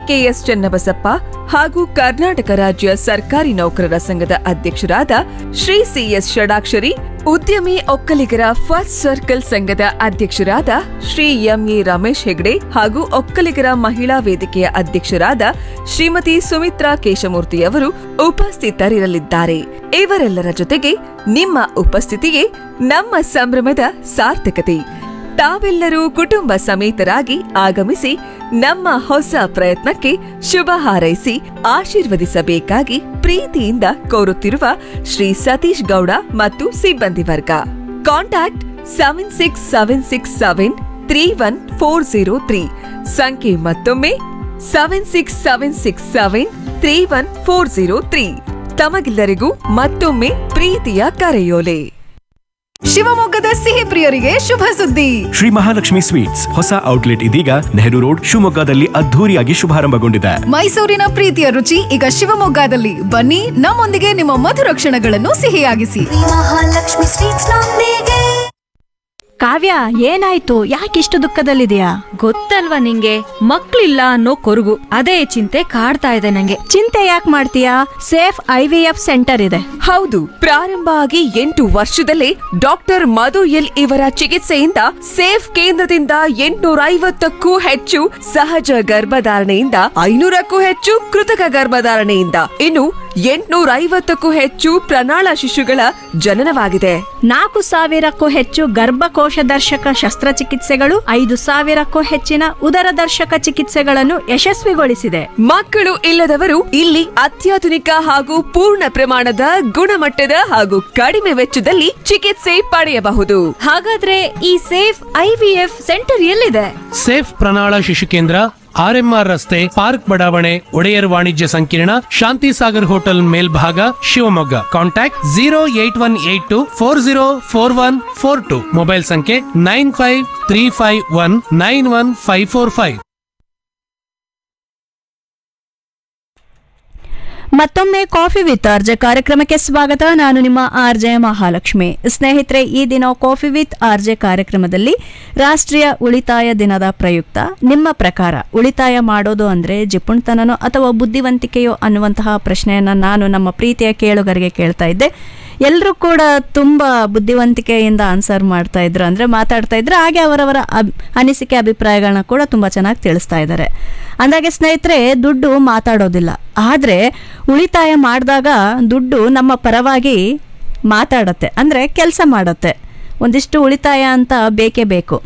KS Channabasappa ಹಾಗೂ ಕರ್ನಾಟಕ ರಾಜ್ಯ ಸರ್ಕಾರಿ ನೌಕರರ ಸಂಘದ ಅಧ್ಯಕ್ಷರಾದ ಶ್ರೀ ಸಿಎಸ್ ಷಡಾಕ್ಷರಿ ಉದ್ಯಮಿ ಒಕ್ಕಲಿಗರ ಫಸ್ಟ್ ಸರ್ಕಲ್ ಸಂಘದ ಅಧ್ಯಕ್ಷರಾದ ಶ್ರೀ ಎಂಎ ರಮೇಶ್ ಹೆಗ್ಡೆ ಹಾಗೂ ಒಕ್ಕಲಿಗರ ಮಹಿಳಾ ವೇದಿಕೆಯ ಅಧ್ಯಕ್ಷರಾದ ಶ್ರೀಮತಿ ಸುಮಿತ್ರಾ ಕೇಶಮೂರ್ತಿಯವರು ಉಪಸ್ಥಿತರಿರಲಿದ್ದಾರೆ ಇವರೆಲ್ಲರ ಜೊತೆಗೆ ನಿಮ್ಮ ಉಪಸ್ಥಿತಿಯೇ ನಮ್ಮ ಸಂಭ್ರಮದ ಸಾರ್ಥಕತೆ ತಾವೆಲ್ಲರೂ ಕುಟುಂಬ ಸಮೇತರಾಗಿ ಆಗಮಿಸಿ ನಮ್ಮ ಹೊಸ ಪ್ರಯತ್ನಕ್ಕೆ ಶುಭ ಹಾರೈಸಿ ಆಶೀರ್ವದಿಸಬೇಕಾಗಿ ಪ್ರೀತಿಯಿಂದ ಕೋರುತ್ತಿರುವ ಶ್ರೀ ಸತೀಶ್ ಗೌಡ ಮತ್ತು ಸಿಬ್ಬಂದಿ ವರ್ಗ contact seven six seven six seven three one four zero three ಸಂಖ್ಯೆ ಮತ್ತೊಮ್ಮೆ seven six seven six seven three one four zero three ತಮಗೆಲ್ಲರಿಗೂ ಮತ್ತೊಮ್ಮೆ ಪ್ರೀತಿಯ ಕರೆಯೋಲೆ ಶಿವಮೊಗ್ಗದ ಸಿಹಿ ಪ್ರಿಯರಿಗೆ ಶುಭ ಸುದ್ದಿ ಶ್ರೀ ಮಹಾಲಕ್ಷ್ಮಿ ಸ್ವೀಟ್ಸ್ ಹೊಸ ಔಟ್ಲೆಟ್ ಇದೀಗ ನೆಹರು ರೋಡ್ ಶಿವಮೊಗ್ಗದಲ್ಲಿ ಅದ್ಧೂರಿಯಾಗಿ ಶುಭಾರಂಭಗೊಂಡಿದೆ ಮೈಸೂರಿನ ಪ್ರೀತಿಯ ರುಚಿ ಈಗ ಶಿವಮೊಗ್ಗದಲ್ಲಿ ಬನ್ನಿ ನಮ್ಮೊಂದಿಗೆ ನಿಮ್ಮ ಮಧುರ ಕ್ಷಣಗಳನ್ನು ಸಿಹಿಯಾಗಿಸಿ ಮಹಾಲಕ್ಷ್ಮಿ ಸ್ವೀಟ್ಸ್ ನೊಂದಿಗೆ ಕಾವ್ಯ ಏನಾಯ್ತು ಯಾಕಿಷ್ಟು ದುಃಖದಲ್ಲಿದೆಯಾ ಗೊತ್ತಲ್ವಾ ನಿಂಗೆ ಮಕ್ಳಿಲ್ಲ ಅನ್ನೋ ಕೊರಗು ಅದೇ ಚಿಂತೆ ಕಾಡ್ತಾ ಇದೆ ನಂಗೆ ಚಿಂತೆ ಯಾಕೆ ಮಾಡ್ತೀಯಾ safe I V F centre ಇದೆ ಹೌದು ಪ್ರಾರಂಭ ಆಗಿ ಎಂಟು ವರ್ಷದಲ್ಲೇ ಡಾಕ್ಟರ್ ಮಧು ಎಲ್ ಇವರ ಚಿಕಿತ್ಸೆಯಿಂದ ಸೇಫ್ ಕೇಂದ್ರದಿಂದ ಎಂಟುನೂರ ಐವತ್ತಕ್ಕೂ ಹೆಚ್ಚು ಸಹಜ ಗರ್ಭಧಾರಣೆಯಿಂದ ಐನೂರಕ್ಕೂ ಹೆಚ್ಚು ಕೃತಕ ಗರ್ಭಧಾರಣೆಯಿಂದ ಇನ್ನು ಎಂಟುನೂರ ಐವತ್ತಕ್ಕೂ ಹೆಚ್ಚು ಪ್ರಣಾಳ ಶಿಶುಗಳ ಜನನವಾಗಿದೆ ನಾಲ್ಕು ಸಾವಿರಕ್ಕೂ ಹೆಚ್ಚು ಗರ್ಭಕೋಶ ದರ್ಶಕ ಶಸ್ತ್ರಚಿಕಿತ್ಸೆಗಳು ಐದು ಸಾವಿರಕ್ಕೂ ಹೆಚ್ಚಿನ ಉದರ ದರ್ಶಕ ಚಿಕಿತ್ಸೆಗಳನ್ನು ಯಶಸ್ವಿಗೊಳಿಸಿದೆ ಮಕ್ಕಳು ಇಲ್ಲದವರು ಇಲ್ಲಿ ಅತ್ಯಾಧುನಿಕ ಹಾಗೂ ಪೂರ್ಣ ಪ್ರಮಾಣದ ಗುಣಮಟ್ಟದ ಹಾಗೂ ಕಡಿಮೆ ವೆಚ್ಚದಲ್ಲಿ ಚಿಕಿತ್ಸೆ ಪಡೆಯಬಹುದು ಹಾಗಾದ್ರೆ ಈ safe I V F centre ಎಲ್ಲಿದೆ ಸೇಫ್ ಪ್ರಣಾಳ ಶಿಶು ಕೇಂದ್ರ ಆರ್ಎಂಆರ್ ರಸ್ತೆ ಪಾರ್ಕ್ ಬಡಾವಣೆ ಒಡೆಯರ್ ವಾಣಿಜ್ಯ ಸಂಕೀರ್ಣ ಶಾಂತಿ ಸಾಗರ್ ಹೋಟೆಲ್ ಮೇಲ್ಭಾಗ Shivamogga contact zero eight one eight two four zero four one four two mobile ಸಂಖ್ಯೆ nine five three five one nine one five four five ಮತ್ತೊಮ್ಮೆ ಕಾಫಿ ವಿತ್ ಆರ್ಜೆ ಕಾರ್ಯಕ್ರಮಕ್ಕೆ ಸ್ವಾಗತ ನಾನು ನಿಮ್ಮ ಆರ್ಜೆ ಮಹಾಲಕ್ಷ್ಮಿ ಸ್ನೇಹಿತರೆ ಈ ದಿನ ಕಾಫಿ ವಿತ್ ಆರ್ಜೆ ಕಾರ್ಯಕ್ರಮದಲ್ಲಿ ರಾಷ್ಟ್ರೀಯ ಉಳಿತಾಯ ದಿನದ ಪ್ರಯುಕ್ತ ನಿಮ್ಮ ಪ್ರಕಾರ ಉಳಿತಾಯ ಮಾಡೋದು ಅಂದ್ರೆ ಜಿಪುಣ್ತನನೋ ಅಥವಾ ಬುದ್ಧಿವಂತಿಕೆಯೋ ಅನ್ನುವಂತಹ ಪ್ರಶ್ನೆಯನ್ನ ನಾನು ನಮ್ಮ ಪ್ರೀತಿಯ ಕೇಳುಗರಿಗೆ ಕೇಳ್ತಾ ಇದ್ದೆ ಎಲ್ಲರೂ ಕೂಡ ತುಂಬ ಬುದ್ಧಿವಂತಿಕೆಯಿಂದ ಆನ್ಸರ್ ಮಾಡ್ತಾ ಇದ್ರು ಅಂದರೆ ಮಾತಾಡ್ತಾ ಇದ್ರು ಹಾಗೆ ಅವರವರ ಅಬ್ ಅನಿಸಿಕೆ ಅಭಿಪ್ರಾಯಗಳನ್ನ ಕೂಡ ತುಂಬ ಚೆನ್ನಾಗಿ ತಿಳಿಸ್ತಾ ಇದ್ದಾರೆ ಅಂದಾಗೆ ಸ್ನೇಹಿತರೆ ದುಡ್ಡು ಮಾತಾಡೋದಿಲ್ಲ ಆದರೆ ಉಳಿತಾಯ ಮಾಡಿದಾಗ ದುಡ್ಡು ನಮ್ಮ ಪರವಾಗಿ ಮಾತಾಡತ್ತೆ ಅಂದರೆ ಕೆಲಸ ಮಾಡುತ್ತೆ ಒಂದಿಷ್ಟು ಉಳಿತಾಯ ಅಂತ ಬೇಕೇ ಬೇಕು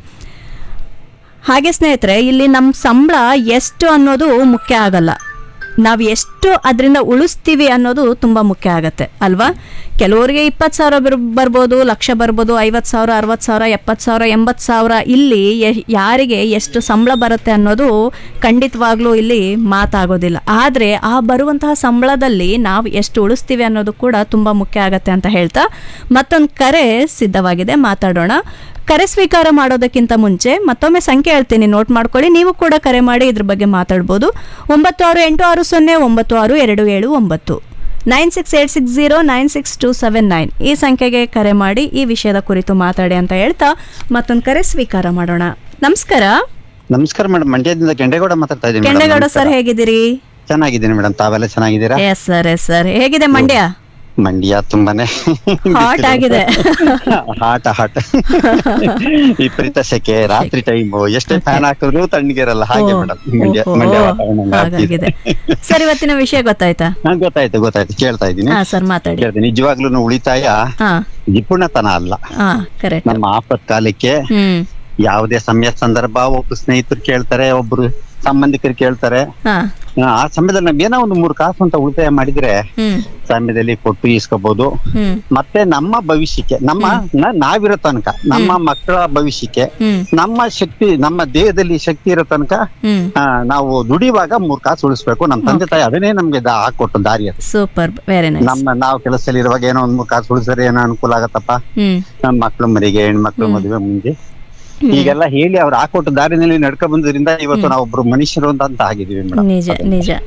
ಹಾಗೆ ಸ್ನೇಹಿತರೆ ಇಲ್ಲಿ ನಮ್ಮ ಸಂಬಳ ಎಷ್ಟು ಅನ್ನೋದು ಮುಖ್ಯ ಆಗಲ್ಲ ನಾವು ಎಷ್ಟು ಅದರಿಂದ ಉಳಿಸ್ತೀವಿ ಅನ್ನೋದು ತುಂಬ ಮುಖ್ಯ ಆಗತ್ತೆ ಅಲ್ವಾ ಕೆಲವರಿಗೆ ಇಪ್ಪತ್ತು ಸಾವಿರ ಬರ್ ಬರ್ಬೋದು ಲಕ್ಷ ಬರ್ಬೋದು ಐವತ್ತು ಸಾವಿರ ಅರವತ್ತು ಸಾವಿರ ಎಪ್ಪತ್ತು ಸಾವಿರ ಎಂಬತ್ತು ಸಾವಿರ ಇಲ್ಲಿ ಎ- ಯಾರಿಗೆ ಎಷ್ಟು ಸಂಬಳ ಬರುತ್ತೆ ಅನ್ನೋದು ಖಂಡಿತವಾಗ್ಲೂ ಇಲ್ಲಿ ಮಾತಾಗೋದಿಲ್ಲ ಆದರೆ ಆ ಬರುವಂತಹ ಸಂಬಳದಲ್ಲಿ ನಾವು ಎಷ್ಟು ಉಳಿಸ್ತೀವಿ ಅನ್ನೋದು ಕೂಡ ತುಂಬ ಮುಖ್ಯ ಆಗತ್ತೆ ಅಂತ ಹೇಳ್ತಾ ಮತ್ತೊಂದು ಕರೆ ಸಿದ್ಧವಾಗಿದೆ ಮಾತಾಡೋಣ ಕರೆ ಸ್ವೀಕಾರ ಮಾಡೋದಕ್ಕಿಂತ ಮುಂಚೆ ಮತ್ತೊಮ್ಮೆ ಸಂಖ್ಯೆ ಹೇಳ್ತೀನಿ ನೋಟ್ ಮಾಡ್ಕೊಳ್ಳಿ ನೀವು ಕೂಡ ಕರೆ ಮಾಡಿ ಇದ್ರ ಬಗ್ಗೆ ಮಾತಾಡ್ಬೋದು ಒಂಬತ್ತು ಆರು ಎಂಟು ಆರು ಸೊನ್ನೆ ಒಂಬತ್ತು ಆರು ಎರಡು ಏಳು ಒಂಬತ್ತು nine six eight six zero nine six two seven nine ಈ ಸಂಖ್ಯೆಗೆ ಕರೆ ಮಾಡಿ ಈ ವಿಷಯದ ಕುರಿತು ಮಾತಾಡಿ ಅಂತ ಹೇಳ್ತಾ ಮತ್ತೊಂದು ಕರೆ ಸ್ವೀಕಾರ ಮಾಡೋಣ ನಮಸ್ಕಾರ ನಮಸ್ಕಾರ ಮೇಡಮ್ ಮಂಡ್ಯದಿಂದ ಕೆಂಡೇಗೌಡ ಮಾತಾಡ್ತಾ ಇದ್ದೀನಿ madam. ಕೆಂಡೇಗೌಡ ನಮಸ್ಕಾರ. ಸರ್ ಹೇಗಿದ್ದೀರಿ ಚೆನ್ನಾಗಿದ್ದೀನಿ ಮೇಡಮ್ ತಾವೆಲ್ಲ ಚೆನ್ನಾಗಿದ್ದೀರಾ ಎಸ್ ಸರ್ ಎಸ್ ಸರ್ ಹೇಗಿದೆ ಮಂಡ್ಯ ಮಂಡ್ಯ ತುಂಬಾನೇ ಹಾಟ್ ಆಗಿದೆ ಹಾಟ್ ಹಾಟ್ ವಿಪರೀತ ಸೆಕೆ ರಾತ್ರಿ ಟೈಮ್ ಎಷ್ಟೇ ಫ್ಯಾನ್ ಹಾಕಿದ್ರು ತಣ್ಣಗಿರಲ್ಲ ಹಾಗೆ ಓ, ಮೇಡಮ್ ಮಂಡ್ಯ ಓ, ಮಂಡ್ಯ ಓ, ವಾತಾವರಣ ಹಂಗೆ ಹಾಗಾಗಿದೆ ಆಗ್ತಿದೆ. ಸರ್ ಇವತ್ತಿನ ವಿಷಯ ಗೊತ್ತಾಯ್ತಾ ಹಾ, ಗೊತ್ತಾಯ್ತು ಗೊತ್ತಾಯ್ತು ಕೇಳ್ತಾ ಇದ್ದೀನಿ ಹಾ ಸರ್ ಮಾತಾಡಿ ಕೇಳ್ತೀನಿ ನಿಜವಾಗ್ಲೂ ಉಳಿತಾಯ ಹಾ ನಿಪುಣತನ ಅಲ್ಲ ಹಾ ಕರೆಕ್ಟ್ ನಮ್ಮ ಆಪತ್ಕಾಲಕ್ಕೆ ಹ್ಮ್ ಯಾವುದೇ ಸಮಯ ಸಂದರ್ಭ ಒಬ್ರು ಸ್ನೇಹಿತರು ಕೇಳ್ತಾರೆ ಒಬ್ರು ಸಂಬಂಧಿಕರು ಕೇಳ್ತಾರೆ ಹಾ ಆ, ಆ ಸಮಯದಲ್ಲಿ ನಾವ್ ಏನೋ ಒಂದು ಮೂರು ಕಾಸು ಅಂತ ಉಳಿತಾಯ ಮಾಡಿದ್ರೆ ಹ್ಮ್ ಸಮಯದಲ್ಲಿ ಕೊಟ್ಟು ಇಸ್ಕೋಬಹುದು ಹ್ಮ್ ಮತ್ತೆ ನಮ್ಮ ಭವಿಷ್ಯಕ್ಕೆ ನಮ್ಮ ನ- ನಾವಿರೋ ತನಕ ನಮ್ಮ ಮಕ್ಕಳ ಭವಿಷ್ಯಕ್ಕೆ ಹ್ಮ್ ನಮ್ಮ ಶಕ್ತಿ ನಮ್ಮ ದೇಹದಲ್ಲಿ ಶಕ್ತಿ ಇರೋ ತನಕ ಹ್ಮ್ ಆ, ನಾವು ದುಡಿಯುವಾಗ ಮೂರ್ ಕಾಸು ಉಳಿಸ್ಬೇಕು ನಮ್ಮ ತಂದೆ ತಾಯಿ ಅದನ್ನೇ ನಮ್ಗೆ ದಾ- ಹಾಕೊಟ್ಟು ದಾರಿ ಅದು ಸೂಪರ್ ವೆರಿ ನೈಸ್ ನಮ್ಮ ನಾವು ಕೆಲಸದಲ್ಲಿ ಇರುವಾಗ ಏನೋ ಒಂದ್ ಮೂರ್ ಕಾಸು ಉಳಿಸಿದ್ರೆ ಏನೋ ಅನುಕೂಲ ಆಗತ್ತಪ್ಪ ಹ್ಮ್ ನಮ್ಮ ಮಕ್ಳು ಮರಿಗೆ ಹೆಣ್ಮಕ್ಳು ಮದುವೆ ಮುಂದೆ ಹೀಗೆಲ್ಲ ಹೇಳಿ ಅವ್ರು ಹಾಕೊಟ್ಟು ದಾರಿನಲ್ಲಿ ನಡ್ಕೊ ಬಂದ್ರಿಂದ ಇವತ್ತು ನಾವು ಒಬ್ರು ಮನುಷ್ಯರು ಅಂತ ಅಂತ ಆಗಿದೀವಿ ಮೇಡಮ್ ನಿಜ ನಿಜ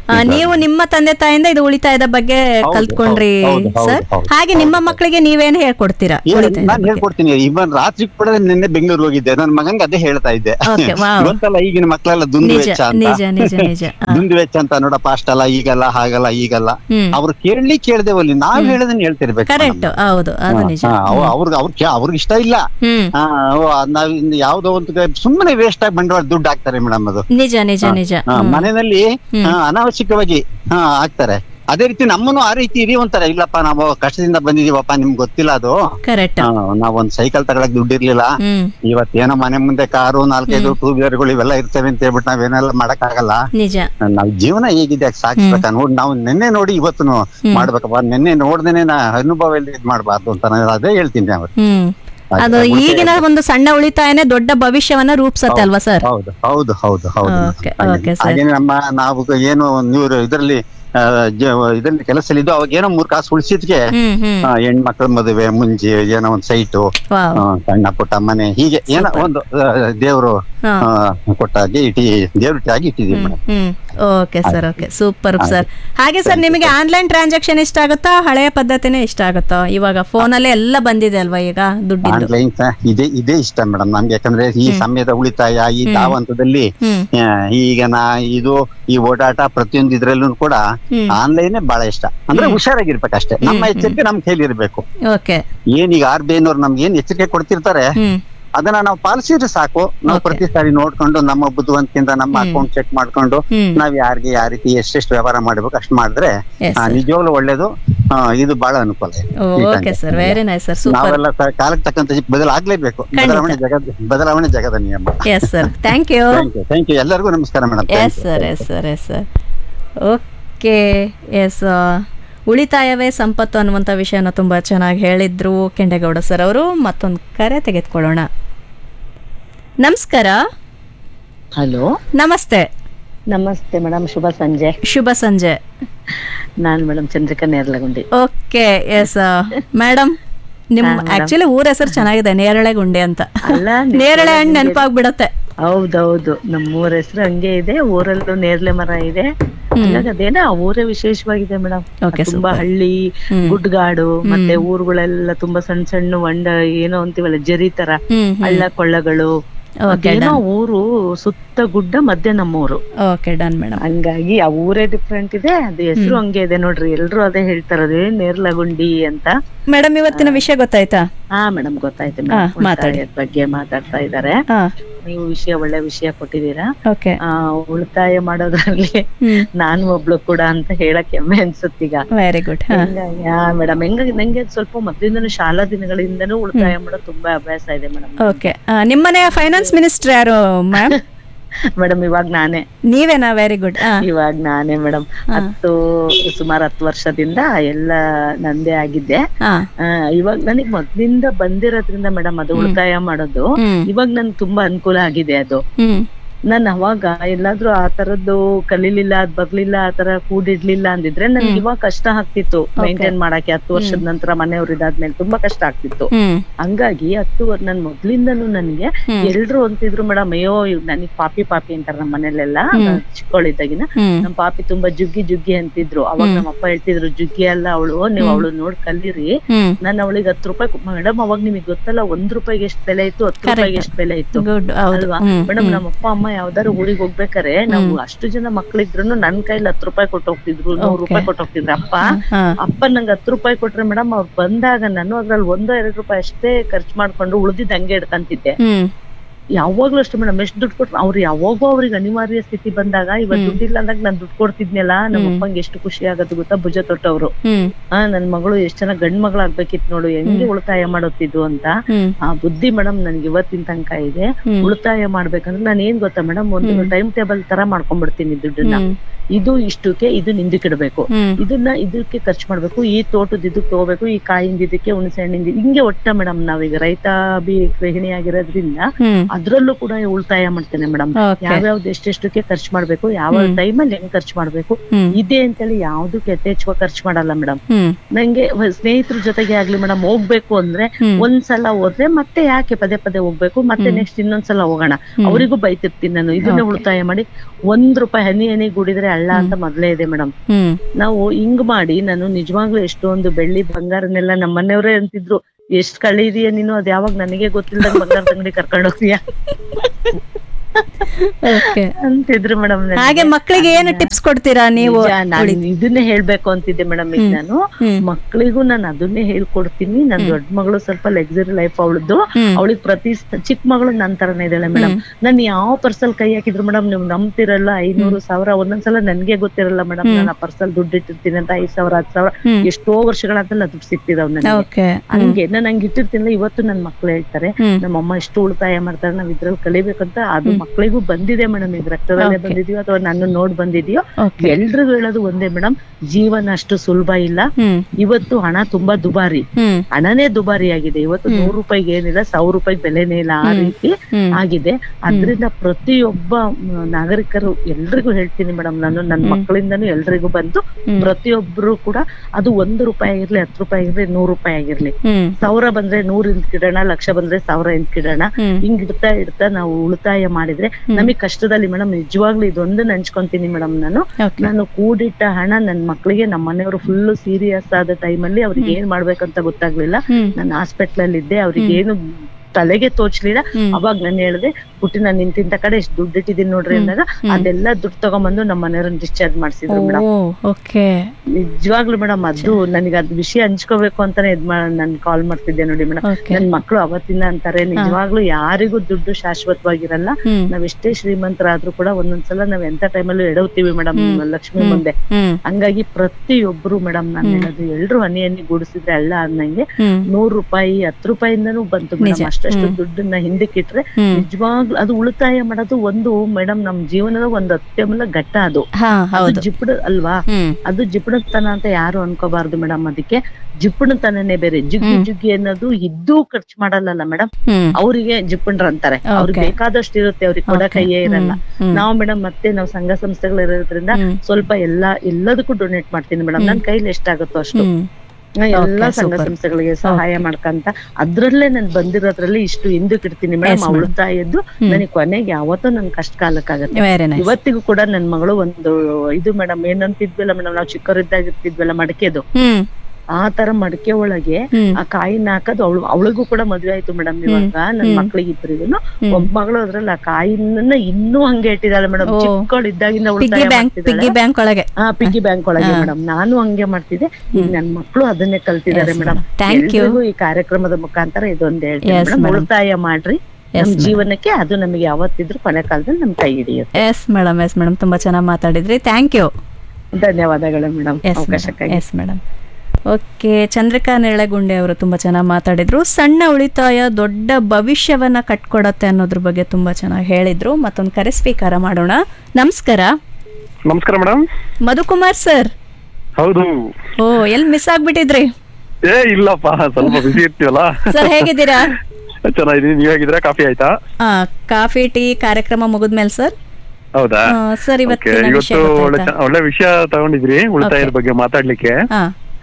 ಆ, ನೀವು ನಿಮ್ಮ ತಂದೆ ತಾಯಿಂದ ಇದು ಉಳಿತಾಯದ ಬಗ್ಗೆ ಹೌದು, ಕಲ್ತ್ಕೊಂಡ್ರಿ ಹೌದು, ಹೌದು, ಸರ್ ಹೌದು, ಹಾಗೆ ನಿಮ್ಮ ಮಕ್ಕಳಿಗೆ ನೀವೇನ್ ಹೇಳ್ಕೊಡ್ತೀರಾ ಉಳಿತಾಯದ ನಾನು ಬಗ್ಗೆ? ಹೇಳ್ಕೊಡ್ತೀನಿ ಇವನ್ ರಾತ್ರಿ ಕೂಡ ನಿನ್ನೆ ಬೆಂಗಳೂರು ಹೋಗಿದ್ದೆ ನನ್ನ ಮಗಂಗೆ ಅದೇ ಹೇಳ್ತಾ ಇದ್ದೆ Okay, wow. ಗೊತ್ತಲ್ಲ ಈಗಿನ ಮಕ್ಕಳೆಲ್ಲ ದುಂದು ನಿಜ, ವೆಚ್ಚ ಅಂತ ನಿಜ, ನಿಜ, ನಿಜ. ಆ. ದುಂದು ವೆಚ್ಚ ಅಂತ ನೋಡಪ್ಪ ಅಷ್ಟಲ್ಲ ಈಗಲ್ಲ ಹಾಗಲ್ಲ ಈಗಲ್ಲ ಹ್ಮ್. ಅವ್ರು ಕೇಳಲಿ ಕೇಳ್ದೇವಲ್ಲಿ ನಾವ್ ಹೇಳೋದನ್ನ ಹೇಳ್ತಿರ್ಬೇಕು ಕರೆಕ್ಟ್ ಹೌದು ಅದು ನಿಜ ಅವ್ರಿಗೆ ಅವ್ರಿಗೆ ಅವ್ರಿಗೆ ಇಷ್ಟ ಇಲ್ಲ ಹ್ಮ್ ಆ, ಓ, ಅದ್ ನಾವ್ ಇನ್ನು ಯಾವ್ದೋ ಒಂದು ಕಡೆ ಸುಮ್ಮನೆ ವೇಸ್ಟ್ ಆಗಿ ಬಂಡವಾಳ ದುಡ್ಡು ಹಾಕ್ತಾರೆ ಮೇಡಮ್ ಅದು ನಿಜ ನಿಜ ನಿಜ ಆ, ಮನೆಯಲ್ಲಿ ಆ, ಅನಾವಶ್ಯಕವಾಗಿ ಹಾ ಹಾಕ್ತಾರೆ ಅದೇ ರೀತಿ ನಮ್ಮನ್ನು ಆ ರೀತಿ ಇರಿ ಒಂಥರ ಇಲ್ಲಪ್ಪ ನಾವು ಕಷ್ಟದಿಂದ ಬಂದಿದೀವಪ್ಪ ನಿಮ್ಗೆ ಗೊತ್ತಿಲ್ಲ ಅದು ಕರೆಕ್ಟ್ ಆ, ನಾವೊಂದ್ ಸೈಕಲ್ ತಗೊಳಕ್ ದುಡ್ಡಿರ್ಲಿಲ್ಲ ಹ್ಮ್ ಇವತ್ತೇನೋ ಮನೆ ಮುಂದೆ ಕಾರು ನಾಲ್ಕೈದು ಟೂ ವೀಲರ್ಗಳು ಇವೆಲ್ಲ ಇರ್ತವೆ ಅಂತ ಹೇಳ್ಬಿಟ್ಟು ನಾವೇನೆಲ್ಲ ಮಾಡಕ್ ಆಗಲ್ಲ ನಿಜ ನಾವ್ ಜೀವನ ಹೇಗಿದೆ ಸಾಗಿಸ್ಬೇಕ ನೋಡಿ ನಾವು ನಿನ್ನೆ ನೋಡಿ ಇವತ್ತು ಮಾಡ್ಬೇಕಪ್ಪ ನಿನ್ನೆ ನೋಡ್ದೇನೆ ನಾ ಅನುಭವ ಇಲ್ಲಿ ಇದ್ ಮಾಡ್ಬಾರ್ದು ಅಂತ ನಾನು ಅದೇ ಹೇಳ್ತೀನಿ ಅವ್ರಿಗೆ ಹ್ಮ್ ಹಾಗೆ ಅದು ಉಳಿತಾಯ ಈಗಿನ ಒಂದು ಸಣ್ಣ ಉಳಿತಾಯನೇ ದೊಡ್ಡ ಭವಿಷ್ಯವನ್ನ ರೂಪಿಸತ್ತೆ ಅಲ್ವಾ ಸರ್ ಹೌದು ಹೌದು ಹೌದು ಹೌದು Okay, ಹಾಗೆ. okay, sir. ಹಾಗೇನೆ ನಮ್ಮ ನಾವು ಏನು ನೀವು ಇದರಲ್ಲಿ ಇದರಲ್ಲಿ ಕೆಲಸದಲ್ಲಿ ಇದ್ದು ಅವಾಗ ಏನೋ ಮೂರ್ ಕಾಸು ಉಳಿಸಿದ್ಕೆ ಹ್ಮ್ ಹ್ಮ್ ಹೆಣ್ಮಕ್ಳ ಮದುವೆ ಮುಂಜಿ ಏನೋ ಒಂದ್ ಸೈಟು ವಾವ್ ಸಣ್ಣ ಪುಟ್ಟ ಮನೆ ಹೀಗೆ ಏನೋ ಒಂದು ದೇವರು ಹಾ. ಕೊಟ್ಟಾಗೆ ಇಟ್ಟಿ ದೇವ್ರ ಆಗಿ ಇಟ್ಟಿದೀವಿ madam hmm okay sir okay super sir ಹಾಗೆ ಸರ್ ನಿಮಗೆ ಆನ್ಲೈನ್ ಟ್ರಾನ್ಸಾಕ್ಷನ್ ಇಷ್ಟ ಆಗುತ್ತಾ ಹಳೆಯ ಪದ್ಧತಿನೇ ಇಷ್ಟ ಆಗುತ್ತಾ ಇವಾಗ ಫೋನಲ್ಲೇ ಎಲ್ಲ ಬಂದಿದೆ ಅಲ್ವಾ ಈಗ ದುಡ್ಡಿದ್ದು ಆನ್ಲೈನ್ ಇದೇ ಇದೇ ಇಷ್ಟ ಮೇಡಮ್ ನಮ್ಗೆ ಯಾಕಂದ್ರೆ ಈ ಸಮಯದ ಉಳಿತಾಯ ಈ ದಾವಂತದಲ್ಲಿ ಹ್ಮ್. ಆ, ಈಗ ನಾ ಇದು ಈ ಓಡಾಟ ಪ್ರತಿಯೊಂದು ಇದ್ರಲ್ಲೂ ಕೂಡ ಹ್ಮ್. ಆನ್ಲೈನ್ ಬಹಳ ಇಷ್ಟ ಅಂದ್ರೆ ಹುಷಾರಾಗಿರ್ಬೇಕಷ್ಟೇ ನಮ್ಮ ಎಚ್ಚರಿಕೆ ನಮ್ ಕೈಲಿರ್ಬೇಕು ಓಕೆ ಏನ್ ಈಗ ಆರ್ ಬಿ ಐನವ್ರು ನಮ್ಗೆ ಏನ್ ಎಚ್ಚರಿಕೆ ಕೊಡ್ತಿರ್ತಾರೆ ಹ್ಮ್ ಅದನ್ನ ನಾವು ಪಾಲಿಸಿದ್ರೆ ಸಾಕು ನಾವು Okay. ಪ್ರತಿ ಸಾರಿ ನೋಡ್ಕೊಂಡು ನಮ್ಮ ಬುದ್ಧಿವಂತಿಕೆಯಿಂದ ನಮ್ಮ ಅಕೌಂಟ್ ಚೆಕ್ ಮಾಡ್ಕೊಂಡು ಹ್ಮ್. ನಾವ್ ಯಾರಿಗೆ ಯಾವ ರೀತಿ ಎಷ್ಟೆಷ್ಟು ವ್ಯವಹಾರ ಮಾಡ್ಬೇಕು ಅಷ್ಟು ಮಾಡಿದ್ರೆ Yes, ಆ, sir. ನಿಜವಾಗ್ಲೂ ಒಳ್ಳೇದು ಆ, ಇದು ಬಹಳ ಅನುಕೂಲ ಇದೆ. ಈ okay time. Sir very nice sir super ನಾವೆಲ್ಲ ಕ- ಕಾಲಕ್ಕೆ ತಕ್ಕಂತ ಬದಲಾಗ್ಲೇಬೇಕು ಬದಲಾವಣೆ ಜಗತ್ ಬದಲಾವಣೆ ಜಗದ ನಿಯಮ yes sir thank you thank you thank you ಎಲ್ಲರಿಗೂ ನಮಸ್ಕಾರ madam yes sir yes sir yes sir okay yes ಉಳಿತಾಯವೇ ಸಂಪತ್ತು ಅನ್ನುವಂಥ ವಿಷಯನ ತುಂಬ ಚೆನ್ನಾಗಿ ಹೇಳಿದ್ರು ಕೆಂಡೇಗೌಡ ಸರ್ ಅವರು ಮತ್ತೊಂದು ಕರೆ ತೆಗೆದುಕೊಳ್ಳೋಣ ನಮಸ್ಕಾರ ಹಲೋ ನಮಸ್ತೆ ನಮಸ್ತೆ ಮೇಡಮ್ ಶುಭ ಸಂಜೆ ಶುಭ ಸಂಜೆ ನಾನು madam Chandrika Nerlagundi okay yes madam ನಿಮ್ಮ ಹಾ, madam. ಆಕ್ಚುಲಿ ಊರ ಹೆಸರು ಚೆನ್ನಾಗಿದೆ ನೇರಳೆ ಗುಂಡೆ ಅಂತ ಅಲ್ಲ, ನೇರಳೆ ಹಣ್ಣು ನೆನಪಾಗ್ಬಿಡತ್ತೆ ಹೌದೌದು ನಮ್ಮೂರ ಹೆಸರು ಹಂಗೆ ಇದೆ ಊರಲ್ಲೂ ನೇರ್ಲೆ ಮರ ಇದೆ ಹಂಗಾಗಿ ಅದೇನೋ ಆ ಊರೇ ವಿಶೇಷವಾಗಿದೆ ಮೇಡಮ್ Okay, ತುಂಬಾ super. ಹಳ್ಳಿ ಹ್ಮ್. ಗುಡ್ಗಾಡು ಮತ್ತೆ ಊರುಗಳೆಲ್ಲ ತುಂಬಾ ಸಣ್ಣ ಸಣ್ಣ ಹೊಂಡ ಏನೋ ಅಂತೀವಲ್ಲ ಜರಿ ತರ ಹ್ಮ್ ಹ್ಮ್ ಹಳ್ಳ ಕೊಳ್ಳಗಳು ಓಕೆ ಅದೇನೋ ಊರು ಸುತ್ತ ಗುಡ್ಡ ಮಧ್ಯೆ ನಮ್ಮೂರು ಓಕೆ ಡನ್ ಮೇಡಮ್ ಹಂಗಾಗಿ ಆ ಊರೇ ಡಿಫ್ರೆಂಟ್ ಇದೆ ಅದು ಹೆಸರು ಹಂಗೆ ಇದೆ ನೋಡ್ರಿ ಎಲ್ರು ಅದೇ ಹೇಳ್ತಾರದೇ ನೇರ್ಲಗುಂಡಿ ಅಂತ ಮೇಡಮ್ ಇವತ್ತಿನ ವಿಷಯ ಗೊತ್ತಾಯ್ತಾ ಹಾ ಮೇಡಮ್ ಗೊತ್ತಾಯ್ತು ಹಾ, ಮೇಡಮ್ ಮಾತಾಡಿ. ಉಳಿತಾಯದ ಬಗ್ಗೆ ಮಾತಾಡ್ತಾ ಇದ್ದಾರೆ ಹಾ ನೀವು ವಿಷಯ ಒಳ್ಳೆ ವಿಷಯ ಕೊಟ್ಟಿದ್ದೀರಾ ಓಕೆ ಆ ಉಳಿತಾಯ ಮಾಡೋದ್ರಲ್ಲಿ ಹ್ಮ್ ನಾನು ಒಬ್ಳು ಕೂಡ ಅಂತ ಹೇಳಕ್ ಹೆಮ್ಮೆ ಅನ್ಸುತ್ತೀಗ ವೆರಿ ಗುಡ್ ಹಾ ಮೇಡಮ್ ಹೆಂಗಾಗಿ ನಂಗೆ ಸ್ವಲ್ಪ ಮೊದ್ಲಿಂದನೂ ಶಾಲಾ ದಿನಗಳಿಂದನೂ ಉಳಿತಾಯ ಮಾಡೋದು ತುಂಬಾ ಅಭ್ಯಾಸ ಇದೆ ಮೇಡಮ್ ಓಕೆ ನಿಮ್ಮನೆ ಫೈನಾನ್ಸ್ ಮಿನಿಸ್ಟರ್ ಯಾರು ಮ್ಯಾಮ್ ಮೇಡಮ್ ಇವಾಗ ನಾನೇ ನೀವೇನಾ ವೆರಿ ಗುಡ್ ಇವಾಗ ನಾನೇ ಮೇಡಮ್ ಹತ್ತು ಸುಮಾರು ಹತ್ತು ವರ್ಷದಿಂದ ಎಲ್ಲ ನಂದೇ ಆಗಿದ್ದೆ ಹಾ ಆ, ಇವಾಗ ನನಗ್ ಮೊದ್ಲಿಂದ ಬಂದಿರೋದ್ರಿಂದ ಮೇಡಮ್ ಅದು ಉಳಿತಾಯ ಮಾಡೋದು ಹ್ಮ್. ಇವಾಗ ನನ್ ತುಂಬಾ ಅನುಕೂಲ ಆಗಿದೆ ಅದು ಹ್ಮ್ ನಾನ್ ಅವಾಗ ಎಲ್ಲಾದ್ರೂ ಆ ತರದ್ದು ಕಲೀಲಿಲ್ಲ ಅದ್ ಬರ್ಲಿಲ್ಲ ಆ ತರ ಕೂಡಿಡ್ಲಿಲ್ಲ ಅಂದಿದ್ರೆ ನನ್ಗೆ ಇವಾಗ ಕಷ್ಟ ಆಗ್ತಿತ್ತು ಮೇಂಟೈನ್ ಮಾಡಕ್ಕೆ ಹತ್ತು ವರ್ಷದ ನಂತರ ಮನೆಯವ್ರು ಇದಾದ್ಮೇಲೆ ತುಂಬಾ ಕಷ್ಟ ಆಗ್ತಿತ್ತು ಹ್ಮ್ ಹಂಗಾಗಿ ಹತ್ತು ವರ್- ನನ್ ಮೊದ್ಲಿಂದನೂ ನನ್ಗೆ ಎಲ್ರು ಅಂತಿದ್ರು ಮೇಡಮ್ ಅಯ್ಯೋ ಇವ್ ನನಗ್ ಪಾಪಿ ಪಾಪಿ ಅಂತಾರ ನಮ್ಮ ಮನೇಲೆಲ್ಲ ನಾನ್ ಚಿಕ್ಕವಳಿದ್ದಾಗಿನ ಹ್ಮ್ ನಮ್ ಪಾಪಿ ತುಂಬಾ ಜುಗ್ಗಿ ಜುಗ್ಗಿ ಅಂತಿದ್ರು ಅವಾಗ ನಮ್ಮ ಅಪ್ಪ ಹೇಳ್ತಿದ್ರು ಜುಗ್ಗಿ ಅಲ್ಲ ಅವಳು ನೀವು ಅವಳು ನೋಡ್ ಕಲೀರಿ ಹ್ಮ್ ನಾನು ಅವಳಿಗೆ ಹತ್ತು ರೂಪಾಯಿ ಮೇಡಮ್ ಅವಾಗ ನಿಮಗೆ ಗೊತ್ತಲ್ಲ ಒಂದ್ ರೂಪಾಯಿಗೆ ಎಷ್ಟ್ ಬೆಲೆ ಇತ್ತು ಹತ್ತು ರೂಪಾಯಿಗೆ ಎಷ್ಟ್ ಬೆಲೆ ಇತ್ತು ಗುಡ್ ಹೌದು ಅಲ್ವಾ ಹ್ಮ್ ಮೇಡಮ್ ನಮ್ಮ ಅಪ್ಪ ಅಮ್ಮ ಯಾವ್ದಾರು ಊರಿಗೆ ಹೋಗ್ಬೇಕಾರೆ ನಾವು ಅಷ್ಟು ಜನ ಮಕ್ಳಿದ್ರು ನನ್ ಕೈಲಿ ಹತ್ತು ರೂಪಾಯಿ ಕೊಟ್ಟು ಹೋಗ್ತಿದ್ರು ನೂರು ರೂಪಾಯಿ ಕೊಟ್ಟು ಹೋಗ್ತಿದ್ರು ಅಪ್ಪ ಹಾ ಅಪ್ಪ ನಂಗೆ ಹತ್ತು ರೂಪಾಯಿ ಕೊಟ್ರೆ ಮೇಡಮ್ ಅವ್ರು ಬಂದಾಗ ನಾನು ಅದ್ರಲ್ಲಿ ಒಂದೋ ಎರಡು ರೂಪಾಯಿ ಅಷ್ಟೇ ಖರ್ಚು ಮಾಡ್ಕೊಂಡು ಉಳಿದಿದ್ದ ಹಂಗೆ ಇಡ್ಕಂತಿದ್ದೆ ಹ್ಮ್ ಯಾವಾಗ್ಲೂ ಅಷ್ಟೇ ಮೇಡಮ್ ಎಷ್ಟು ದುಡ್ಡು ಕೊಟ್ರು ಅವ್ರು ಯಾವಾಗೋ ಅವ್ರಿಗೆ ಅನಿವಾರ್ಯ ಸ್ಥಿತಿ ಬಂದಾಗ ಇವತ್ತು ದುಡ್ಡಿಲ್ಲ ಅಂದಾಗ ನಾನ್ ದುಡ್ಡು ಕೊಡ್ತಿದ್ನಲ್ಲ ನಮ್ಮ ಅಪ್ಪಂಗೆ ಎಷ್ಟು ಖುಷಿ ಆಗೋದು ಗೊತ್ತಾ ಭುಜ ತೊಟ್ಟವ್ರು ಹ್ಮ್ ಆ ನನ್ ಮಗಳು ಎಷ್ಟ್ ಚೆನ್ನಾಗ್ ಗಂಡ್ ಮಗಳಾಗ್ಬೇಕಿತ್ತು ನೋಡು ಹೆಂಗೆ ಉಳಿತಾಯ ಮಾಡೋತಿದ್ದು ಅಂತ ಹ್ಮ್ ಆ ಬುದ್ಧಿ ಮೇಡಮ್ ನನ್ಗೆ ಇವತ್ತಿನ ತನಕ ಇದೆ ಹ್ಮ್. ಉಳಿತಾಯ ಮಾಡ್ಬೇಕಂದ್ರೆ ನಾನು ಏನ್ ಗೊತ್ತಾ ಮೇಡಮ್ ಒಂದು ಟೈಮ್ ಟೇಬಲ್ ತರ ಮಾಡ್ಕೊಂಡ್ಬಿಡ್ತೀನಿ ದುಡ್ಡನ್ನ ಹ್ಮ್. ಇದು ಇಷ್ಟಕ್ಕೆ ಇದು ನಿಂದಕ್ಕಿಡ್ಬೇಕು ಹ್ಮ್. ಇದನ್ನ ಇದಕ್ಕೆ ಖರ್ಚು ಮಾಡ್ಬೇಕು ಈ ತೋಟದ ಇದಕ್ಕೆ ತಗೋಬೇಕು ಈ ಕಾಯಿಂದ ಇದಕ್ಕೆ ಹುಣಸೆ ಹಣ್ಣಿಂದ ಹಿಂಗೆ ಒಟ್ಟ ಮೇಡಮ್ ನಾವೀಗ ರೈತ ಬಿ ಗೃಹಿಣಿ ಆಗಿರೋದ್ರಿಂದ ಹ್ಮ್ ಅದ್ರಲ್ಲೂ ಕೂಡ ಉಳಿತಾಯ ಮಾಡ್ತೇನೆ ಮೇಡಮ್ Okay. ಯಾವ್ಯಾವ್ದು ಎಷ್ಟೆಷ್ಟಕ್ಕೆ ಖರ್ಚು ಮಾಡ್ಬೇಕು ಯಾವ ಟೈಮಲ್ಲಿ ಹೆಂಗ್ ಖರ್ಚು ಮಾಡ್ಬೇಕು ಹ್ಮ್. ಇದೆ ಅಂತೇಳಿ ಯಾವ್ದಕ್ಕೆ ಯಥೇಚ್ಛವಾಗಿ ಖರ್ಚು ಮಾಡಲ್ಲ ಮೇಡಮ್ ಹ್ಮ್ ನಂಗೆ ವ- ಸ್ನೇಹಿತರ ಜೊತೆಗೆ ಆಗ್ಲಿ ಮೇಡಮ್ ಹೋಗ್ಬೇಕು ಅಂದ್ರೆ ಹ್ಮ್. ಒಂದ್ಸಲ ಹೋದ್ರೆ ಮತ್ತೆ ಯಾಕೆ ಪದೇ ಪದೇ ಹೋಗ್ಬೇಕು ಮತ್ತೆ ನೆಕ್ಸ್ಟ್ ಇನ್ನೊಂದ್ಸಲ ಹೋಗೋಣ ಅವರಿಗೂ ಬೈತಿರ್ತೀನಿ ನಾನು ಇದನ್ನೇ ಉಳಿತಾಯ ಮಾಡಿ ಒಂದ್ ರೂಪಾಯಿ ಹನಿ ಹನಿ ಗುಡಿದ್ರೆ ಹಳ್ಳ ಅಂತ ಮೊದ್ಲೇ ಇದೆ ಮೇಡಮ್ ಹ್ಮ್ ನಾವು ಹಿಂಗ್ ಮಾಡಿ ನಾನು ನಿಜವಾಗ್ಲೂ ಎಷ್ಟೊಂದು ಬೆಳ್ಳಿ ಬಂಗಾರನೆಲ್ಲ ನಮ್ಮ ಮನೆಯವರೇ ಅಂತಿದ್ರು ಎಷ್ಟ್ ಕಳೀರಿಯ ನೀನು ಅದ್ ಯಾವಾಗ ನನಗೆ ಗೊತ್ತಿಲ್ದಂಗ್ ಬಂಗಾರದ ಅಂಗಡಿ ಕರ್ಕೊಂಡು ಹೋಗ್ತೀಯ ಓಕೆ ಅಂತಿದ್ರು ಮೇಡಮ್ ಹಾಗೆ ಮಕ್ಕಳಿಗೆ ಏನು ಟಿಪ್ಸ್ ಕೊಡ್ತೀರಾ ನೀವು ನಾನು ಇದನ್ನೇ ಹೇಳ್ಬೇಕು ಅಂತಿದ್ದೆ ಮೇಡಮ್ ಈಗ ನಾನು ಹ್ಮ್. ಮಕ್ಕಳಿಗೂ ನಾನು ಅದನ್ನೇ ಹೇಳ್ಕೊಡ್ತೀನಿ ನನ್ ದೊಡ್ಡ ಮಗಳು ಸ್ವಲ್ಪ ಲಕ್ಸುರಿ ಲೈಫ್ ಅವಳದ್ದು ಹ್ಮ್. ಅವಳಿಗೆ ಪ್ರತಿ ಸ- ಚಿಕ್ಕ ಮಗಳು ನನ್ ತರನೇ ಇದ್ದಾಳೆ ಮೇಡಮ್ ನಾನು ಯಾವ ಪರ್ಸಲ್ ಕೈ ಹಾಕಿದ್ರು ಮೇಡಮ್ ನೀವು ನಂಬ್ತಿರಲ್ಲ ಐನೂರು ಸಾವಿರ ಒಂದೊಂದ್ಸಲ ನನ್ಗೆ ಗೊತ್ತಿರಲ್ಲ ಮೇಡಮ್ ನಾನು ಆ ಪರ್ಸಲ್ ದುಡ್ಡು ಇಟ್ಟಿರ್ತೀನಿ ಅಂತ ಐದ್ ಸಾವಿರ ಹತ್ತು ಸಾವಿರ ಹ್ಮ್. ಎಷ್ಟೋ ವರ್ಷಗಳಾದ್ಮೇಲೆ ಆ ದುಡ್ಡು ಸಿಕ್ತಿದಾವ್ ನನಗೆ ಓಕೆ ಹಂಗೆ ನಾನು ಹಂಗೆ ಇಟ್ಟಿರ್ತೀನಲ್ಲ ಇವತ್ತು ನನ್ ಮಕ್ಳು ಹೇಳ್ತಾರೆ ಹ್ಮ್. ನಮ್ಮಮ್ಮ ಎಷ್ಟು ಉಳಿತಾಯ ಮಾಡ್ತಾರೆ ನಾವ್ ಇದ್ರಲ್ಲಿ ಕಲಿಬೇಕಂತ ಅದು ಮಕ್ಳಿಗೂ ಬಂದಿದೆ ಮೇಡಮ್ ಈಗ ರಕ್ತದಲ್ಲೇ Okay. ಬಂದಿದ್ಯೋ ಅಥವಾ ನನ್ನ ನೋಡ್ ಬಂದಿದ್ಯೋ ಓಕೆ ಎಲ್ರಿಗೂ ಹೇಳೋದು ಒಂದೇ ಮೇಡಮ್ ಜೀವನ ಅಷ್ಟು ಸುಲಭ ಇಲ್ಲ ಹ್ಮ್ ಇವತ್ತು ಹಣ ತುಂಬಾ ದುಬಾರಿ ಹ್ಮ್ ಹಣನೇ ದುಬಾರಿ ಆಗಿದೆ ಇವತ್ತು ನೂರು ರೂಪಾಯಿಗೆ ಏನಿಲ್ಲ ಸಾವಿರ ರೂಪಾಯಿ ಬೆಲೆನೇ ಇಲ್ಲ ಆ ರೀತಿ ಹ್ಮ್. ಆಗಿದೆ ಅದ್ರಿಂದ ಪ್ರತಿಯೊಬ್ಬ ಮ್, ನಾಗರಿಕರು ಎಲ್ರಿಗೂ ಹೇಳ್ತೀನಿ ಮೇಡಮ್ ನಾನು ನನ್ನ ಮಕ್ಕಳಿಂದನೂ ಎಲ್ರಿಗೂ ಬಂದು ಪ್ರತಿಯೊಬ್ರು ಕೂಡ ಅದು ಒಂದು ರೂಪಾಯಿ ಆಗಿರ್ಲಿ ಹತ್ತು ರೂಪಾಯಿ ಆಗಿರ್ಲಿ ನೂರು ರೂಪಾಯಿ ಆಗಿರ್ಲಿ ಹ್ಮ್ ಸಾವಿರ ಬಂದ್ರೆ ನೂರ್ ಇಂದ್ಕಿಡೋಣ ಲಕ್ಷ ಬಂದ್ರೆ ಸಾವಿರ ಇಂದ್ಕಿಡೋಣ ಹ್ಮ್. ಹಿಂಗ್ ಇಡ್ತಾ ಇಡ್ತಾ ನಾವು ಉಳಿತಾಯ ಮಾಡಿದ್ರೆ ನಮಗ್ ಕಷ್ಟದಲ್ಲಿ ಮೇಡಮ್ ನಿಜವಾಗ್ಲೂ ಇದೊಂದು ಹಂಚ್ಕೊಂತೀನಿ ಮೇಡಮ್ ನಾನು Okay. ನಾನು ಕೂಡಿಟ್ಟ ಹಣ ನನ್ ಮಕ್ಳಿಗೆ ನಮ್ಮ ಮನೆಯವರು ಫುಲ್ ಸೀರಿಯಸ್ ಆದ ಟೈಮಲ್ಲಿ ಅವ್ರಿಗೆ ಏನ್ ಮಾಡ್ಬೇಕಂತ ಗೊತ್ತಾಗ್ಲಿಲ್ಲ ಹ್ಮ್. ನಾನು ಹಾಸ್ಪಿಟ್ಲ್ ಇದ್ದೆ ಅವ್ರಿಗೆ ಏನು ತಲೆಗೆ ತೋಚ್ಲಿಲ್ಲ ಹ್ಮ್. ಅವಾಗ ನಾನು ಹೇಳ್ದೆ ಪುಟ್ಟಿ ನಾನು ನಿಂತಿಂತ ಕಡೆ ಎಷ್ಟು ದುಡ್ಡು ಇಟ್ಟಿದ್ದೀನಿ ನೋಡ್ರಿ ಅಂದಾಗ ಅದೆಲ್ಲ ದುಡ್ಡು ತಗೊಂಬಂದು ನಮ್ಮ ಮನೆಯವ್ರನ್ನ ಡಿಸ್ಚಾರ್ಜ್ ಮಾಡ್ಸಿದ್ರು ಮೇಡಮ್ ಓ ಓಕೆ ನಿಜವಾಗ್ಲೂ ಮೇಡಮ್ ಅದು ನನಗೆ ಅದ್ ವಿಷಯ ಹಂಚ್ಕೋಬೇಕು ಅಂತಾನೆ ಇದ್ ಮಾ ನಾನ್ ಕಾಲ್ ಮಾಡ್ತಿದ್ದೆ ನೋಡಿ ಮೇಡಮ್ Okay. ನನ್ ಮಕ್ಳು ಅವತ್ತಿಂದ ಅಂತಾರೆ ನಿಜವಾಗ್ಲೂ ಯಾರಿಗೂ ದುಡ್ಡು ಶಾಶ್ವತವಾಗಿರಲ್ಲ ಹ್ಮ್. ನಾವ್ ಎಷ್ಟೇ ಶ್ರೀಮಂತರಾದ್ರೂ ಕೂಡ ಒಂದೊಂದ್ಸಲ ನಾವ್ ಎಂತ ಟೈಮಲ್ಲೂ ಎಡವ್ತೀವಿ ಮೇಡಮ್ ಲಕ್ಷ್ಮಿ ಮುಂದೆ ಹ್ಮ್ ಹಂಗಾಗಿ ಪ್ರತಿಯೊಬ್ರು ಮೇಡಮ್ ನಾನು ಹೇಳೋದು ಎಲ್ರು ಹನಿ ಹನಿ ಗೂಡಿಸಿದ್ರೆ ಅಲ್ಲ ಅನ್ನಂಗೆ ಹ್ಮ್ ನೂರ್ ರೂಪಾಯಿ ಹತ್ತು ರೂಪಾಯಿಂದನೂ ಬಂತು ಮೇಡಮ್ ನಿಜ. ಅಷ್ಟಷ್ಟು ಹ್ಮ್. ದುಡ್ಡನ್ನ ಹಿಂದಕ್ಕಿಟ್ರೆ ಹ್ಮ್. ನಿಜವಾಗ್ಲೂ ಅದು ಉಳಿತಾಯ ಮಾಡೋದು ಒಂದು ಮೇಡಮ್ ನಮ್ ಜೀವನದ ಒಂದು ಅತ್ಯಮೂಲ ಘಟ್ಟ ಅದು ಹಾ ಅದು ಹೌದು ಜಿಪುಡ ಅಲ್ವಾ ಹ್ಮ್ ಅದು ಜಿಪುಣತನ ಅಂತ ಯಾರು ಅನ್ಕೋಬಾರ್ದು ಮೇಡಮ್ ಅದಕ್ಕೆ ಜಿಪುಣತನನೇ ಬೇರೆ ಜುಗ್ಗಿ ಜುಗ್ಗಿ ಅನ್ನೋದು ಇದ್ದೂ ಖರ್ಚು ಮಾಡಲ್ಲ ಮೇಡಮ್ ಹ್ಮ್ ಅವರಿಗೆ ಜಿಪುಣರು ಅಂತಾರೆ ಅವ್ರಿಗೆ Okay. ಬೇಕಾದಷ್ಟು ಇರುತ್ತೆ ಅವ್ರಿಗೆ ಕೊಡ Okay. ಕೈಯೇ ಇರಲ್ಲ ಹ್ಮ್. ಹ್ಮ್. ನಾವು ಮೇಡಮ್ ಮತ್ತೆ ನಾವು ಸಂಘ ಸಂಸ್ಥೆಗಳು ಇರೋದ್ರಿಂದ ಹ್ಮ್. ಸ್ವಲ್ಪ ಎಲ್ಲಾ ಎಲ್ಲದಕ್ಕೂ ಡೊನೇಟ್ ಮಾಡ್ತೀನಿ ಮೇಡಮ್ ನನ್ ಕೈಲಿ ಎಷ್ಟಾಗುತ್ತೋ ಅಷ್ಟು ಹ್ಮ್ ನಾ ಎಲ್ಲಾ Okay, ಸಂಘ super. ಸಂಸ್ಥೆಗಳಿಗೆ ಸಹಾಯ ಮಾಡ್ಕಂತ ಅದ್ರಲ್ಲೇ ನನ್ ಬಂದಿರೋದ್ರಲ್ಲಿ ಇಷ್ಟು ಹಿಂದಕ್ಕೆ ಇಡ್ತೀನಿ ಮೇಡಮ್ Yes, ಆ madam. ಉಳಿತಾಯದ್ದು ನನಗೆ ಕೊನೆಗೆ ಯಾವತ್ತೂ ನನ್ ಕಷ್ಟ ಕಾಲಕ್ಕಾಗತ್ತೆ ವೆರಿ ನೈಸ್ ಇವತ್ತಿಗೂ ಕೂಡ ನನ್ ಮಗಳು ಒಂದು ಇದು ಮೇಡಮ್ ಏನಂತಿದ್ವಲ್ಲ ಮೇಡಮ್ ನಾವು ಚಿಕ್ಕವರಿದ್ದಾಗ ಇರ್ತಿದ್ವಲ್ಲ ಮಡಕೆದು ಹ್ಮ್ ಆ ತರ ಮಡಕೆ ಒಳಗೆ ಹ್ಮ್. ಆ ಕಾಯಿನ ಹಾಕೋದು ಅವಳು ಅವಳಿಗೂ ಕೂಡ ಮದ್ವೆ ಆಯ್ತು ಮೇಡಮ್ ಇವಾಗ ನನ್ ಮಕ್ಳಿಗೆ ಇಬ್ಬರಿಗೂ ಒಬ್ಬ ಮಗಳು ಅದ್ರಲ್ಲಿ ಆ ಕಾಯಿನ ಇನ್ನೂ ಹಂಗೆ ಇಟ್ಟಿದ್ದಾಳೆ ಮೇಡಮ್ ಓ. ಚಿಕ್ಕವಳು ಇದ್ದಾಗಿಂದ ಪಿಗ್ಗಿ ಉಳಿತಾಯ ಬ್ಯಾಂಕ್ ಪಿಗ್ಗಿ ಮಾಡ್ತಿದ್ದಾಳೆ ಬ್ಯಾಂಕ್ ಒಳಗೆ ಹಾ ಪಿಗ್ಗಿ ಬ್ಯಾಂಕ್ ಒಳಗೆ ಮೇಡಮ್ ನಾನು ಹಂಗೆ ಮಾಡ್ತಿದ್ದೆ ಈಗ ನನ್ ಮಕ್ಳು ಅದನ್ನೇ ಕಲ್ತಿದ್ದಾರೆ Yes, madam madam. Thank you. ಈ ಕಾರ್ಯಕ್ರಮದ ಮುಖಾಂತರ ಇದೊಂದು ಹೇಳ್ತೀನಿ Yes, ಮೇಡಮ್ madam. ಉಳಿತಾಯ ಮಾಡ್ರಿ Yes, ನಮ್ madam. ಜೀವನಕ್ಕೆ ಅದು ನಮಗೆ ಯಾವತ್ತಿದ್ರು ಕೊನೆ ಕಾಲದಲ್ಲಿ ನಮ್ ಕೈ ಹಿಡಿಯುತ್ತೆ ಎಸ್ ಮೇಡಮ್ ಎಸ್ ಮೇಡಮ್ ತುಂಬಾ ಚೆನ್ನಾಗಿ ಮಾತಾಡಿದ್ರಿ ಥ್ಯಾಂಕ್ ಯು ಧನ್ಯವಾದಗಳು ಮೇಡಮ್ ಎಸ್ ಅವಕಾಶಕ್ಕಾಗಿ yes madam okay Chandrika Neralegunde ಅವರು ತುಂಬ ಚೆನ್ನಾಗಿ ಮಾತಾಡಿದ್ರು ಸಣ್ಣ ಉಳಿತಾಯ ದೊಡ್ಡ ಭವಿಷ್ಯವನ್ನ ಕಟ್ಕೊಡತ್ತೆ ಅನ್ನೋದ್ರ ಬಗ್ಗೆ ತುಂಬಾ ಚೆನ್ನಾಗಿ ಹೇಳಿದ್ರು ಮತ್ತೊಂದು ಕರೆ ಸ್ವೀಕಾರ ಮಾಡೋಣ ನಮಸ್ಕಾರ ನಮಸ್ಕಾರ ಮೇಡಮ್ ಮಧುಕುಮಾರ್ ಸರ್ ಹೌದು ಓ ಎಲ್ಲಿ ಮಿಸ್ ಆಗ್ಬಿಟ್ಟಿದ್ರಿ ಏ ಇಲ್ಲಪ್ಪ ಸ್ವಲ್ಪ ಬಿಸಿ ಇರ್ತೀವಲ್ಲ ಸರ್ ಹೇಗಿದ್ದೀರಾ ಚೆನ್ನಾಗಿದ್ದೀನಿ ನೀವ್ ಹೇಗಿದ್ದೀರಾ ಕಾಫಿ ಆಯ್ತಾ ಆ, ಕಾಫಿ ಟೀ ಕಾರ್ಯಕ್ರಮ ಮುಗಿದ್ಮೇಲೆ ಸರ್ ಹೌದಾ ಆ, ಸರ್ ಓಕೆ ಇವತ್ತಿನ ವಿಷಯ ಇವತ್ತು ಒಳ್ಳೆ ಗೊತ್ತಾಯ್ತಾ? ಚ- ಒಳ್ಳೆ ವಿಷಯ ತಗೊಂಡಿದ್ರಿ ಉಳಿತಾಯದ ಬಗ್ಗೆ ಮಾತಾಡ್ಲಿಕ್ಕೆ ಹಾ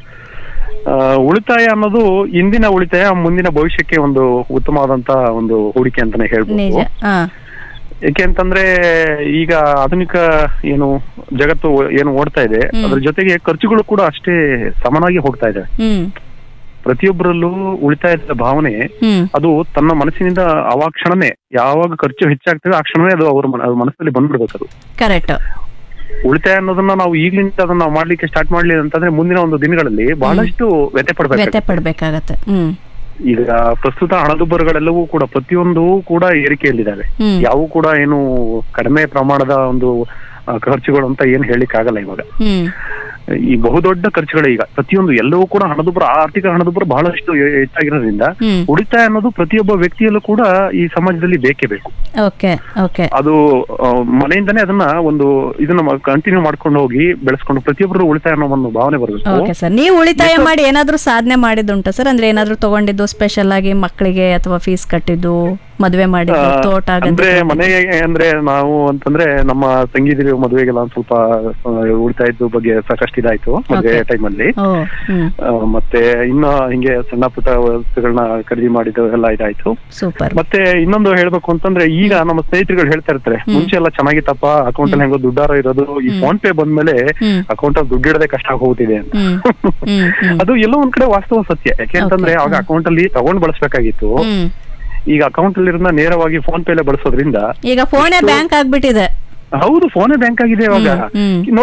ಆ, ಉಳಿತಾಯ ಅನ್ನೋದು ಇಂದಿನ ಉಳಿತಾಯ ಮುಂದಿನ ಭವಿಷ್ಯಕ್ಕೆ ಒಂದು ಉತ್ತಮವಾದಂತ ಒಂದು ಹೂಡಿಕೆ ಅಂತಾನೆ ನಿಜ ಹೇಳ್ಬೋದು ಹಾ ಯಾಕೆ ಅಂತಂದ್ರೆ ಈಗ ಆಧುನಿಕ ಏನು ಜಗತ್ತು ಏನು ಓಡ್ತಾ ಇದೆ ಅದ್ರ ಜೊತೆಗೆ ಖರ್ಚುಗಳು ಕೂಡ ಅಷ್ಟೇ ಸಮನಾಗಿ ಹೋಗ್ತಾ ಇದೆ ಹ್ಮ್ ಪ್ರತಿಯೊಬ್ಬರಲ್ಲೂ ಉಳಿತಾಯದ ಭಾವನೆ ಹ್ಮ್ ಅದು ತನ್ನ ಮನಸ್ಸಿನಿಂದ ಅವಾಗ ಕ್ಷಣನೇ ಯಾವಾಗ ಖರ್ಚು ಹೆಚ್ಚಾಗ್ತದೆ ಆ ಕ್ಷಣವೇ ಅದು ಅವ್ರ ಮನ- ಅವ್ರ ಮನಸ್ಸಲ್ಲಿ ಬಂದ್ಬಿಡ್ಬೇಕು ಅದು ಕರೆಕ್ಟ್ ಉಳಿತಾಯ ಅನ್ನೋದನ್ನ ನಾವು ಈಗ್ಲಿಂದ ಅದನ್ನ ನಾವು ಮಾಡ್ಲಿಕ್ಕೆ ಸ್ಟಾರ್ಟ್ ಮಾಡ್ಲಿ ಅಂತಂದ್ರೆ ಮುಂದಿನ ಒಂದು ದಿನಗಳಲ್ಲಿ ಬಹಳಷ್ಟು ವ್ಯತೆ ವ್ಯತೆ ಪಡ್ಬೇಕು ಪಡ್ಬೇಕಾಗತ್ತೆ ಹ್ಮ್ ಈಗ ಪ್ರಸ್ತುತ ಹಣದುಬ್ಬರಗಳೆಲ್ಲವೂ ಕೂಡ ಪ್ರತಿಯೊಂದು ಕೂಡ ಏರಿಕೆಯಲ್ಲಿದ್ದಾವೆ ಹ್ಮ್. ಯಾವು ಕೂಡ ಏನು ಕಡಿಮೆ ಪ್ರಮಾಣದ ಒಂದು ಆ, ಖರ್ಚುಗಳು ಅಂತ ಏನ್ ಹೇಳಿಕ್ ಆಗಲ್ಲ ಇವಾಗ ಹ್ಮ್ ಈ ಬಹುದೊಡ್ಡ ಖರ್ಚುಗಳು ಈಗ ಪ್ರತಿಯೊಂದು ಎಲ್ಲವೂ ಕೂಡ ಹಣದುಬ್ಬರ ಆರ್ಥಿಕ ಹಣದುಬ್ಬರ ಬಹಳಷ್ಟು ಹೆ- ಹೆಚ್ಚಾಗಿರೋದ್ರಿಂದ ಹ್ಮ್ ಉಳಿತಾಯ ಅನ್ನೋದು ಪ್ರತಿಯೊಬ್ಬ ವ್ಯಕ್ತಿಯಲ್ಲೂ ಕೂಡ ಈ ಸಮಾಜದಲ್ಲಿ ಬೇಕೇ ಬೇಕು ಓಕೆ ಓಕೆ ಅದು ಆ, ಮನೆಯಿಂದನೇ ಅದನ್ನ ಒಂದು ಇದನ್ನ ಕಂಟಿನ್ಯೂ ಮಾಡ್ಕೊಂಡು ಹೋಗಿ ಬೆಳೆಸ್ಕೊಂಡು ಪ್ರತಿಯೊಬ್ಬರು ಉಳಿತಾಯ ಅನ್ನೋ ಒಂದು ಭಾವನೆ ಬರಬೇಕು ಓಕೆ ಸರ್ ನೀವು ಉಳಿತಾಯ ಮಾಡಿ ಏನಾದ್ರೂ ಸಾಧನೆ ಮಾಡಿದ್ದುಂಟಾ ಸರ್ ಅಂದ್ರೆ ಏನಾದ್ರೂ ತಗೊಂಡಿದ್ದು ಸ್ಪೆಷಲ್ ಆಗಿ ಮಕ್ಕಳಿಗೆ ಅಥವಾ ಫೀಸ್ ಕಟ್ಟಿದ್ದು ಮದ್ವೆ ಮಾಡಿದ್ದು ಆ, ತೋಟ ಅಂದ್ರೆ ಗದ್ದೆ ಮನೆಗೆ ಅಂದ್ರೆ ನಾವು ಅಂತಂದ್ರೆ ನಮ್ಮ ತಂಗಿದಿರು ಮದುವೆಗೆಲ್ಲ ಒಂದ್ ಸ್ವಲ್ಪ ಆ, ಉಳಿತಾಯದ ಬಗ್ಗೆ ಸಾಕಷ್ಟು ಇದಾಯ್ತು ಮದುವೆ Okay. ಟೈಮ್ ಅಲ್ಲಿ ಓ ಹ್ಮ್ ಆ, ಮತ್ತೆ ಇನ್ನ ಹಿಂಗೆ ಸಣ್ಣ ಪುಟ್ಟ ವಸ್ತುಗಳನ್ನ ಖರೀದಿ ಮಾಡಿದ್ದು ಎಲ್ಲ ಇದಾಯ್ತು ಸೂಪರ್ ಮತ್ತೆ ಇನ್ನೊಂದು ಹೇಳ್ಬೇಕು ಅಂತಂದ್ರೆ ಈಗ ನಮ್ಮ ಸ್ನೇಹಿತರುಗಳು ಹೇಳ್ತಾ ಇರ್ತಾರೆ ಮುಂಚೆ ಎಲ್ಲ ಚೆನ್ನಾಗಿತ್ತಪ್ಪ ಅಕೌಂಟ್ ಅಲ್ಲಿ ಹೆಂಗೋ ದುಡ್ಡಾರ ಇರೋದು ಈ ಫೋನ್ ಪೇ ಬಂದ್ಮೇಲೆ ಹ್ಮ್. ಅಕೌಂಟ್ ಅಲ್ಲಿ ದುಡ್ಡು ಇಡದೆ ಕಷ್ಟ ಹೋಗ್ತಿದೆ ಅಂತ ಹ್ಮ್ ಹ್ಮ್ ಹ್ಮ್ ಅದು ಎಲ್ಲೋ ಒಂದ್ ಕಡೆ ವಾಸ್ತವ ಸತ್ಯ ಯಾಕೆಂತಂದ್ರೆ Okay. ಅವಾಗ ಅಕೌಂಟ್ ಅಲ್ಲಿ ತಗೊಂಡ್ ಬಳಸ್ಬೇಕಾಗಿತ್ತು ಹ್ಮ್ ಈಗ ಅಕೌಂಟ್ ಅಲ್ಲಿ ನೇರವಾಗಿ ಫೋನ್ ಪೇಲೆ ಬಳಸೋದ್ರಿಂದ ಈಗ ಫೋನೇ ಬ್ಯಾಂಕ್ ಆಗ್ಬಿಟ್ಟಿದೆ ಹೌದು ಫೋನೇ ಬ್ಯಾಂಕ್ ಆಗಿದೆ ಇವಾಗ ಹ್ಮ್, ಹ್ಮ್.